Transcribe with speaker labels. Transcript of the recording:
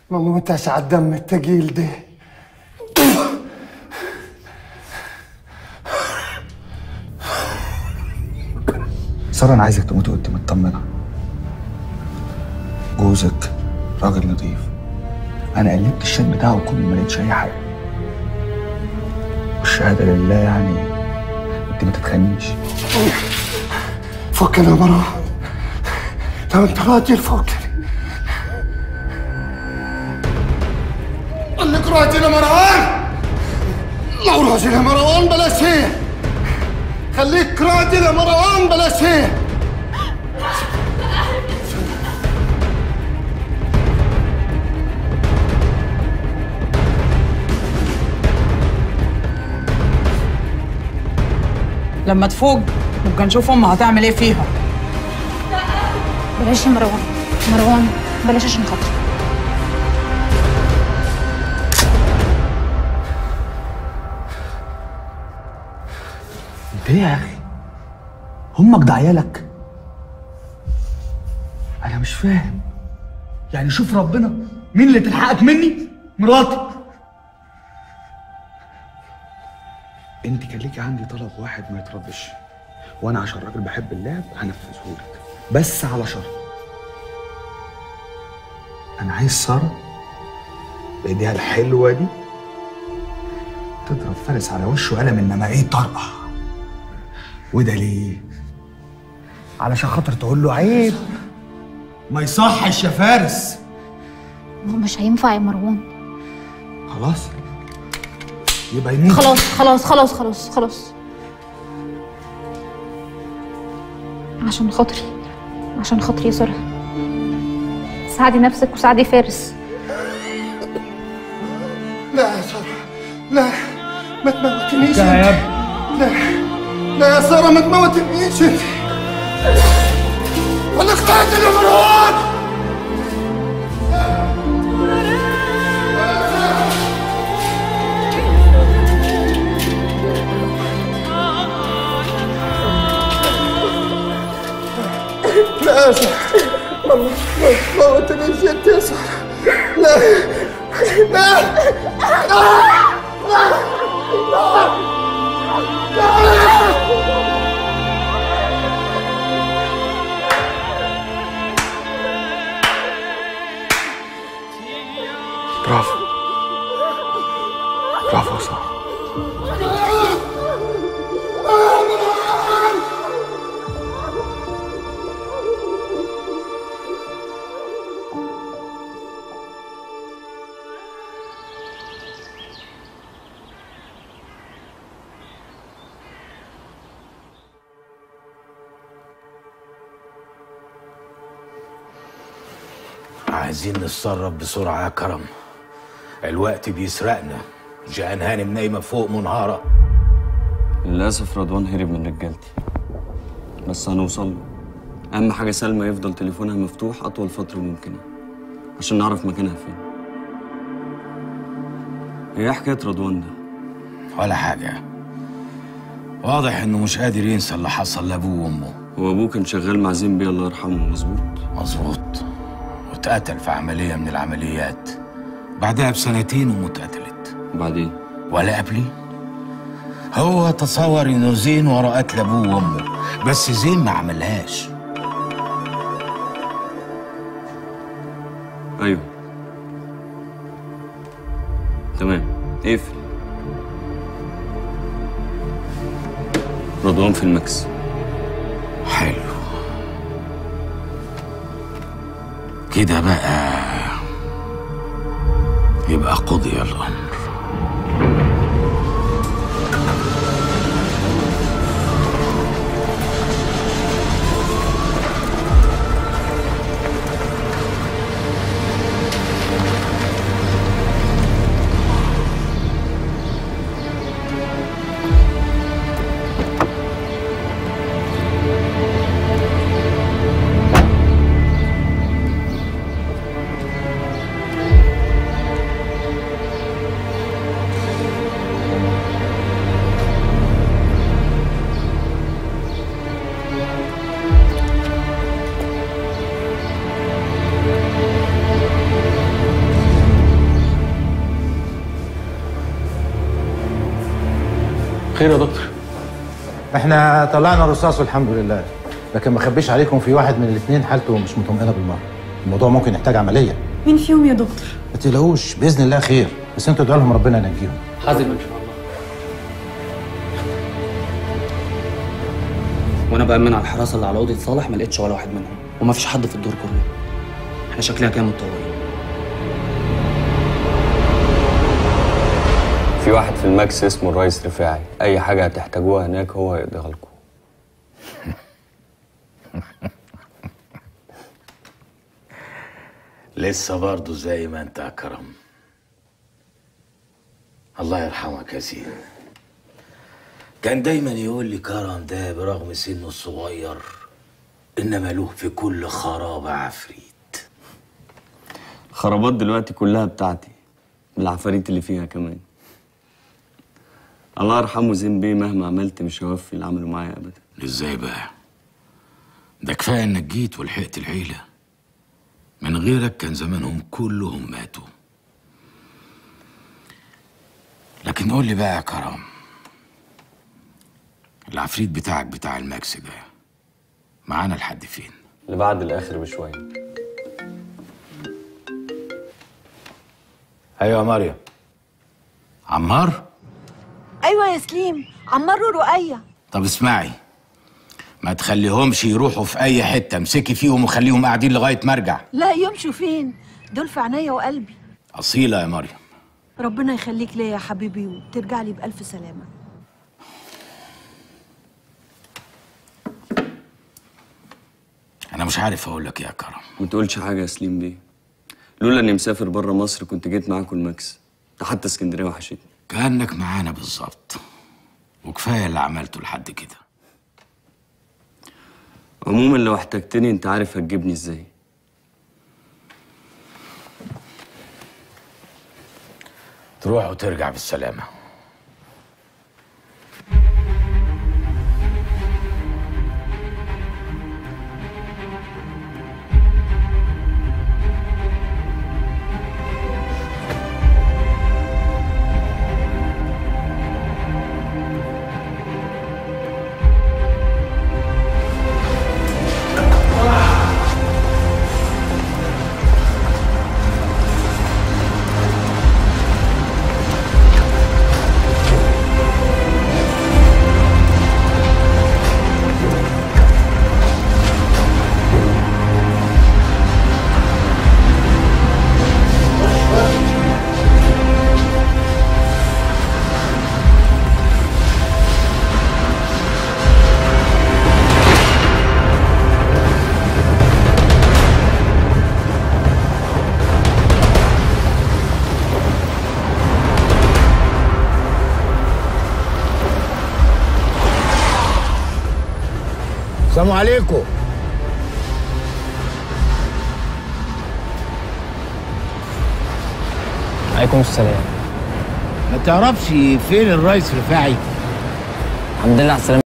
Speaker 1: ما موتش على الدم التقيل ده
Speaker 2: سارة أنا عايزك تموتي وأنت مطمنة جوزك راجل نظيف أنا قلبت الشات بتاعه كله ما لقيتش أي حاجة والشهادة لله يعني أنت ما تتخنيش
Speaker 1: فكنا يا مروان لو انت راجل فكني انك راجل يا مروان لو راجل يا مروان بلاش هي خليك راجل يا مروان بلاش هي
Speaker 3: لما تفوق نبقى نشوف امها هتعمل ايه فيها
Speaker 4: بلاش يا مروان مروان بلاش عشان خاطري
Speaker 2: أنت إيه يا أخي؟ همك ده عيالك؟ أنا مش فاهم يعني شوف ربنا مين اللي تلحقك مني؟ مراتي انت كان ليكي عندي طلب واحد ما يتردش وانا عشان راجل بحب اللعب هنفذه لك بس على شرط انا عايز ساره بايديها الحلوه دي تضرب فارس على وشه قلم انما ايه طرقه وده ليه علشان خاطر تقول له عيب ما يصحش يا فارس
Speaker 4: ما هو مش هينفع يا مروان
Speaker 2: خلاص يبقى يموت
Speaker 4: خلاص خلاص خلاص خلاص خلاص عشان خاطري عشان خاطري يا سارة ساعدي نفسك وساعدي فارس
Speaker 1: لا يا سارة لا ما تموتنيش
Speaker 2: لا يا
Speaker 1: انت. لا لا يا سارة ما تموتنيش انت ولا اخترت يا مروان لا يا سارة ما ما تموتنيش انت يا سارة لا لا لا
Speaker 2: برافو برافو يا ساره
Speaker 5: عايزين نتصرف بسرعة يا كرم الوقت بيسرقنا جان هانم نايمة فوق منهارة
Speaker 6: للأسف رضوان هرب من رجالتي بس هنوصل له أهم حاجة سلمى يفضل تليفونها مفتوح أطول فترة ممكنة عشان نعرف مكانها فين هي إيه حكاية رضوان ده؟
Speaker 5: ولا حاجة واضح انه مش قادر ينسى اللي حصل لابوه وامه
Speaker 6: هو أبوه كان شغال مع زين الله يرحمه مظبوط
Speaker 5: مظبوط واتقتل في عملية من العمليات بعدها بسنتين امه اتقتلت
Speaker 6: وبعدين
Speaker 5: ولا قبلي هو تصور انه زين ورا قتل ابوه وامه بس زين ما عملهاش
Speaker 6: أيوه تمام اقفل رضوان في المكس
Speaker 5: حلو كده بقى يبقى قضي الامر
Speaker 7: خير يا دكتور
Speaker 8: احنا طلعنا الرصاص والحمد لله لكن ما اخبيش عليكم في واحد من الاثنين حالته مش مطمئنه بالمره الموضوع ممكن يحتاج عمليه
Speaker 9: مين فيهم يا دكتور؟
Speaker 8: ما تقلقوش باذن الله خير بس انتوا ادعوا لهم ربنا ينجيهم
Speaker 7: حازم ان شاء الله وانا بامن على الحراسه اللي على اوضه صالح ما لقيتش ولا واحد منهم وما فيش حد في الدور كله احنا شكلنا كده متطورين
Speaker 6: في واحد في الماكس اسمه الريس رفاعي اي حاجه هتحتاجوها هناك هو هيقضيها لكم
Speaker 5: لسه برضه زي ما انت يا كرم الله يرحمك يا سيدي كان دايما يقول لي كرم ده برغم سنه الصغير انما له في كل خرابه عفريت
Speaker 6: الخرابات دلوقتي كلها بتاعتي بالعفاريت اللي فيها كمان الله يرحمه زين بيه مهما عملت مش هيوفي اللي عمله معايا ابدا
Speaker 5: ازاي بقى ده كفايه انك جيت ولحقت العيله من غيرك كان زمانهم كلهم ماتوا لكن قول لي بقى يا كرم العفريت بتاعك بتاع الماكس ده معانا لحد فين
Speaker 6: اللي بعد الاخر بشويه
Speaker 5: ايوه يا مريم عمار
Speaker 9: ايوه يا سليم عمار ورقية
Speaker 5: طب اسمعي ما تخليهمش يروحوا في اي حته امسكي فيهم وخليهم قاعدين لغايه ما ارجع
Speaker 9: لا يمشوا فين دول في عينيا وقلبي
Speaker 5: اصيله يا مريم
Speaker 9: ربنا يخليك ليا يا حبيبي وترجع لي بألف سلامة
Speaker 5: انا مش عارف اقول لك إيه يا كرم
Speaker 6: ما تقولش حاجه يا سليم بيه لولا اني مسافر بره مصر كنت جيت معاكم الماكس ده حتى اسكندريه وحشتني
Speaker 5: كانك معانا بالظبط وكفايه اللي عملته لحد كده
Speaker 6: عموما لو احتجتني انت عارف هتجيبني ازاي
Speaker 5: تروح وترجع بالسلامه
Speaker 2: السلام عليكم
Speaker 7: عليكم السلام
Speaker 2: ما تعرفش فين الرئيس رفاعي
Speaker 7: الحمد لله على السلامه